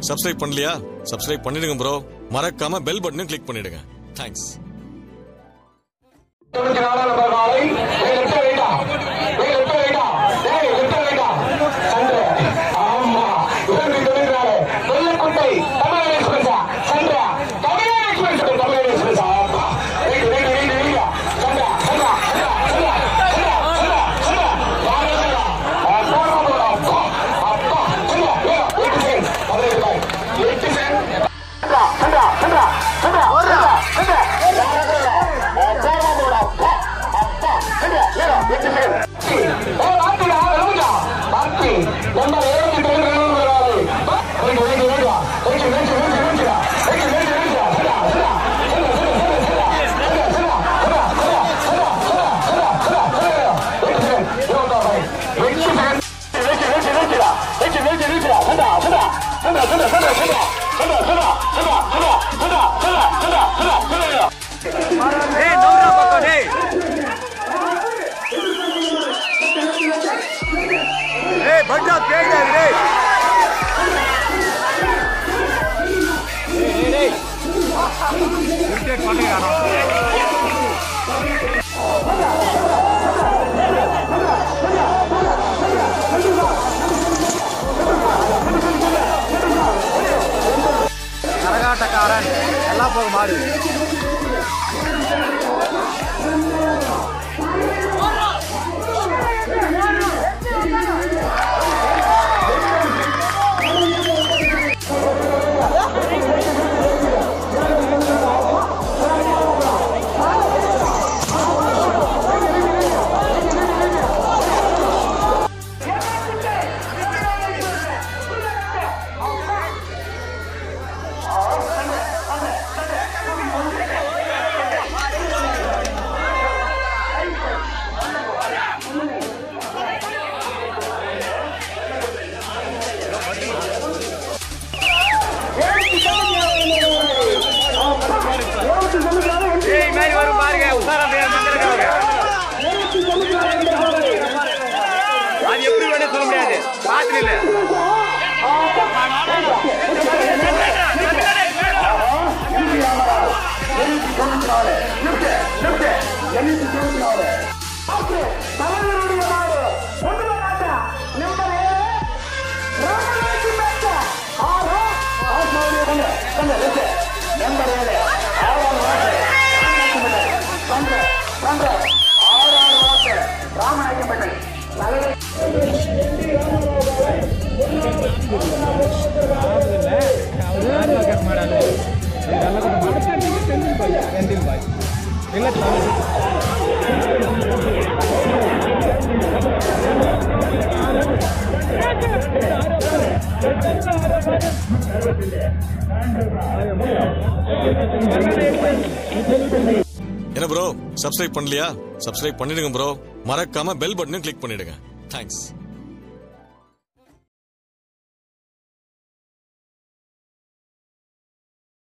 subscribe பண்ணலையா subscribe பண்ணிடுங்க bro மறக்காம பெல் பட்டனையும் கிளிக் பண்ணிடுங்க தேங்க்ஸ் தொண்ணூத்தி நாலாம் நம்பர் காலை நீங்க லெப்ட் ரைட்டா நீங்க லெப்ட் ரைட்டா டேய் லெப்ட் ரைட்டா சந்திர ஆமா இருபத்தி தொண்ணூத்தி நாலு வெள்ளக்குட்டை தமிழ் எக்ஸ்பிரஸா சந்திர தமிழ் எக்ஸ்பிரஸ் தமிழ் எக்ஸ்பிரஸ் ஆமா right right right right Chandra Chandra Chandra Chandra Chandra Chandra Chandra யாரே சந்திர அப்பா அப்பா அப்பா சந்திர ஏ எட்டு செகண்ட் பதினெட்டு ரூபாய் எட்டு செகண்ட் சந்திர சந்திர சந்திர சந்திர சந்திர சந்திர ஏய் நோரா பக்கம் டேய் ஏய் பட்டா கேக்குதா டேய் கிரிக்கெட் பண்ணுறானோ கரகாட்டக்காரன் எல்லாம் போக மாடு ஏய் மாதிரி வரும் பாருங்க உசாரா பேர் மந்திரக்காரங்க அது எப்படி வேணும் சொல்ல முடியாது பாத்து இல்ல என்ன ப்ரோ சப்ஸ்கிரைப் பண்ணலையா சப்ஸ்கிரைப் பண்ணிடுங்க ப்ரோ மறக்காம பெல் பட்டனையும் கிளிக் பண்ணிடுங்க தேங்க்ஸ்